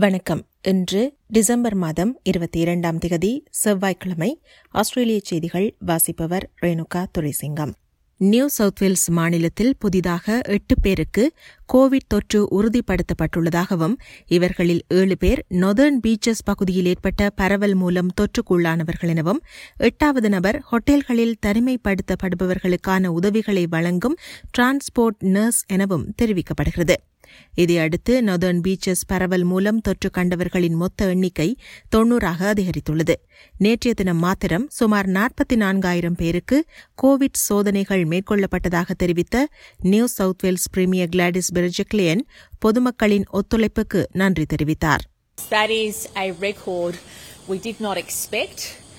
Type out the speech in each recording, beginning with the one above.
வணக்கம் இன்று டிசம்பர் மாதம் இருபத்தி இரண்டாம் திகதி செவ்வாய்க்கிழமை ஆஸ்திரேலிய செய்திகள் வாசிப்பவர் Renuka Duraisingam New South Wales மாநிலத்தில் புதிதாக எட்டு பேருக்கு கோவிட் தொற்று உறுதிப்படுத்தப்பட்டுள்ளதாகவும் இவர்களில் ஏழு பேர் நொதர்ன் பீச்சஸ் பகுதியில் ஏற்பட்ட பரவல் மூலம் தொற்றுக்குள்ளானவர்கள் எனவும் எட்டாவது நபர் ஹோட்டல்களில் தனிமைப்படுத்தப்படுபவர்களுக்கான உதவிகளை வழங்கும் டிரான்ஸ்போர்ட் நர்ஸ் எனவும் தெரிவிக்கப்படுகிறது இதையடுத்து நொதர்ன் பீச்சஸ் பரவல் மூலம் தொற்று கண்டவர்களின் மொத்த எண்ணிக்கை தொன்னூறாக அதிகரித்துள்ளது நேற்றைய தினம் மாத்திரம் சுமார் நாற்பத்தி நான்காயிரம் பேருக்கு கோவிட் சோதனைகள் மேற்கொள்ளப்பட்டதாக தெரிவித்த New South Wales premier Gladys Berejiklian பொதுமக்களின் ஒத்துழைப்புக்கு நன்றி தெரிவித்தார் That is a record we did not expect,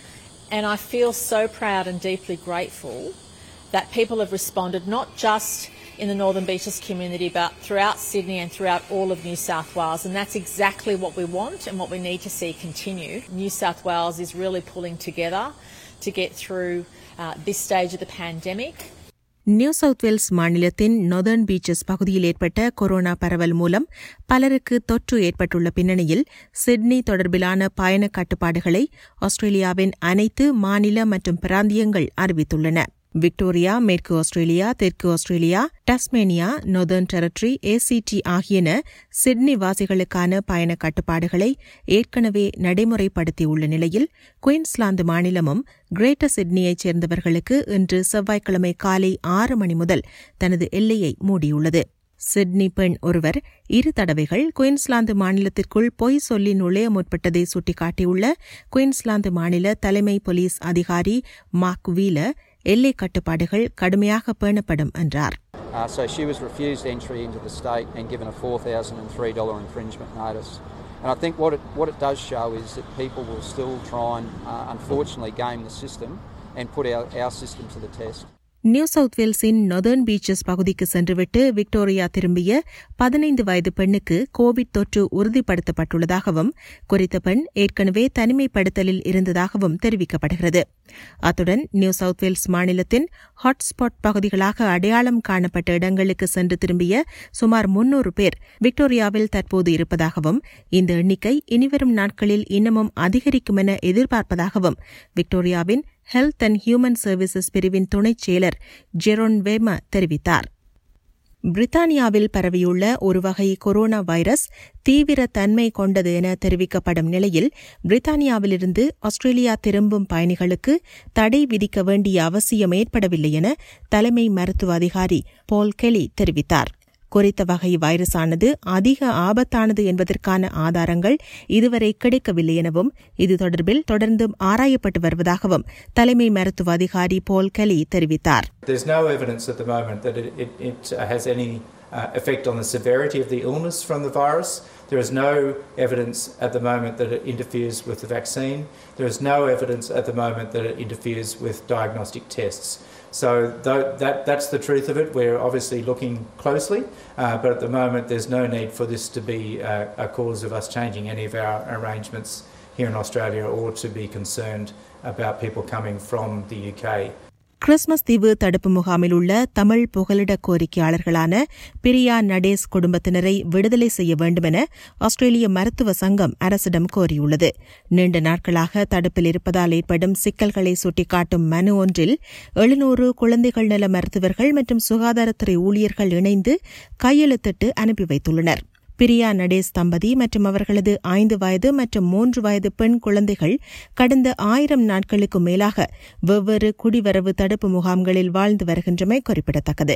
and I feel so proud and deeply grateful that people have responded not just in the Northern Beaches community but throughout Sydney and throughout all of New South Wales, and that's exactly what we want and what we need to see continue. New South Wales is really pulling together to get through uh, this stage of the pandemic. New South Wales மாநிலத்தின் Northern Beaches பகுதியில் ஏற்பட்ட corona பரவல் மூலம் பலருக்கு தொற்று ஏற்பட்டுள்ள பின்னணியில் Sydney தொடர்பிலான பயண கட்டுப்பாடுகளை ஆஸ்திரேலியாவின் அனைத்து மாநில மற்றும் பிராந்தியங்கள் அறிவித்துள்ளன விக்டோரியா மேற்கு ஆஸ்திரேலியா தெற்கு Australia Tasmania Northern Territory ACT ஆகியன சிட்னி வாசிகளுக்கான பயண கட்டுப்பாடுகளை ஏற்கனவே நடைமுறைப்படுத்தியுள்ள நிலையில் குயின்ஸ்லாந்து மாநிலமும் கிரேட்டர் சிட்னியைச் சேர்ந்தவர்களுக்கு இன்று செவ்வாய்க்கிழமை காலை ஆறு மணி முதல் தனது எல்லையை மூடியுள்ளது சிட்னி பெண் ஒருவர் இரு தடவைகள் குயின்ஸ்லாந்து மாநிலத்திற்குள் பொய் சொல்லி நுழைய முற்பட்டதை சுட்டிக்காட்டியுள்ள குயின்ஸ்லாந்து மாநில தலைமை போலீஸ் அதிகாரி மார்க் வீலர் எல்லை கட்டுப்பாடுகள் கடுமையாக பேணப்படும் என்றார் Uh, so she was refused entry into the state and given a $4,003 infringement notice. And I think what it, what it does show is that people will still try and uh, unfortunately game the system and put our, our system to the test. New South வேல்ஸின் Northern Beaches பகுதிக்கு சென்றுவிட்டு Victoria திரும்பிய பதினைந்து வயது பெண்ணுக்கு Covid தொற்று உறுதிப்படுத்தப்பட்டுள்ளதாகவும் குறித்த பெண் ஏற்கனவே தனிமைப்படுத்தலில் இருந்ததாகவும் தெரிவிக்கப்படுகிறது அத்துடன் நியூ சவுத் வேல்ஸ் மாநிலத்தின் ஹாட்ஸ்பாட் பகுதிகளாக அடையாளம் காணப்பட்ட இடங்களுக்கு சென்று திரும்பிய சுமார் முன்னூறு பேர் விக்டோரியாவில் தற்போது இருப்பதாகவும் இந்த எண்ணிக்கை இனிவரும் நாட்களில் இன்னமும் அதிகரிக்கும் என எதிர்பார்ப்பதாகவும் விக்டோரியாவின் ஹெல்த் அண்ட் ஹியூமன் சர்வீசஸ் பிரிவின் துணைச் செயலர் ஜெரோன் வேம தெரிவித்தார் பிரித்தானியாவில் பரவியுள்ள ஒரு வகை கொரோனா வைரஸ் தீவிர தன்மை கொண்டது என தெரிவிக்கப்படும் நிலையில் பிரித்தானியாவிலிருந்து ஆஸ்திரேலியா திரும்பும் பயணிகளுக்கு தடை விதிக்க வேண்டிய அவசியம் ஏற்படவில்லை என தலைமை மருத்துவ அதிகாரி பால் கெலி தெரிவித்தார் குறித்த வகை வைரஸானது அதிக ஆபத்தானது என்பதற்கான ஆதாரங்கள் இதுவரை கிடைக்கவில்லை எனவும் இது தொடர்பில் தொடர்ந்தும் ஆராயப்பட்டு வருவதாகவும் தலைமை மருத்துவ அதிகாரி போல் கலி தெரிவித்தார் There's no evidence at the moment that it, it, it has any uh, effect on the severity of the illness from the virus. There is no evidence at the moment that it interferes with the vaccine. There is no evidence at the moment that it interferes with diagnostic tests. So th- that, that's the truth of it. We're obviously looking closely, uh, but at the moment there's no need for this to be uh, a cause of us changing any of our arrangements here in Australia or to be concerned about people coming from the UK. Christmas தீவு தடுப்பு முகாமில் உள்ள தமிழ் புகலிட கோரிக்கையாளர்களான பிரியா நடேஸ் குடும்பத்தினரை விடுதலை செய்ய வேண்டுமென ஆஸ்திரேலிய மருத்துவ சங்கம் அரசிடம் கோரியுள்ளது நீண்ட நாட்களாக தடுப்பில் இருப்பதால் ஏற்படும் சிக்கல்களை சுட்டிக்காட்டும் மனு ஒன்றில் எழுநூறு குழந்தைகள் நல மருத்துவர்கள் மற்றும் சுகாதாரத்துறை ஊழியர்கள் இணைந்து கையெழுத்திட்டு அனுப்பி வைத்துள்ளனா் பிரியா நடேஸ் தம்பதி மற்றும் அவர்களது ஐந்து வயது மற்றும் மூன்று வயது பெண் குழந்தைகள் கடந்த ஆயிரம் நாட்களுக்கு மேலாக வெவ்வேறு குடிவரவு தடுப்பு முகாம்களில் வாழ்ந்து வருகின்றமை குறிப்பிடத்தக்கது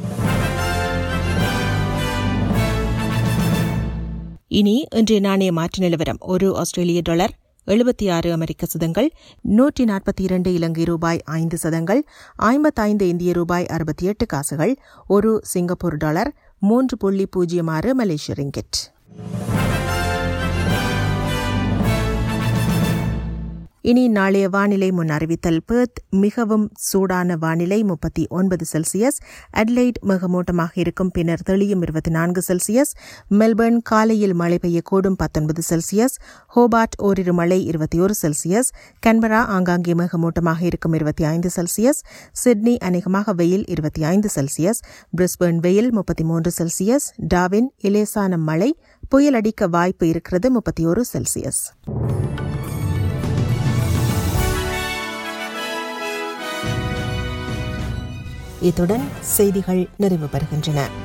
இனி இன்றைய நாணய மாற்று நிலவரம் ஒரு ஆஸ்திரேலிய டாலர் எழுபத்தி ஆறு அமெரிக்க சதங்கள் நூற்றி நாற்பத்தி இரண்டு இலங்கை ரூபாய் ஐந்து சதங்கள் ஐம்பத்தைந்து இந்திய ரூபாய் அறுபத்தி எட்டு காசுகள் ஒரு சிங்கப்பூர் டாலர் மூன்று புள்ளி பூஜ்ஜியம் ஆறு மலேசிய ரிங்கெட் இனி நாளைய வானிலை முன் அறிவித்தல் பெர்த் மிகவும் சூடான வானிலை முப்பத்தி ஒன்பது செல்சியஸ் அட்லைட் மிகமூட்டமாக இருக்கும் பின்னர் தெளியும் இருபத்தி நான்கு செல்சியஸ் மெல்பர்ன் காலையில் மழை பெய்யக்கூடும் பத்தொன்பது செல்சியஸ் ஹோபார்ட் ஓரிரு மழை இருபத்தி ஒரு செல்சியஸ் கன்பரா ஆங்காங்கே மிகமூட்டமாக இருக்கும் இருபத்தி ஐந்து செல்சியஸ் சிட்னி அநேகமாக வெயில் இருபத்தி ஐந்து செல்சியஸ் பிரிஸ்பர்ன் வெயில் முப்பத்தி மூன்று செல்சியஸ் டாவின் இலேசான மழை புயல் அடிக்க வாய்ப்பு இருக்கிறது முப்பத்தி ஒரு செல்சியஸ் இத்துடன் செய்திகள் நிறைவு பெறுகின்றன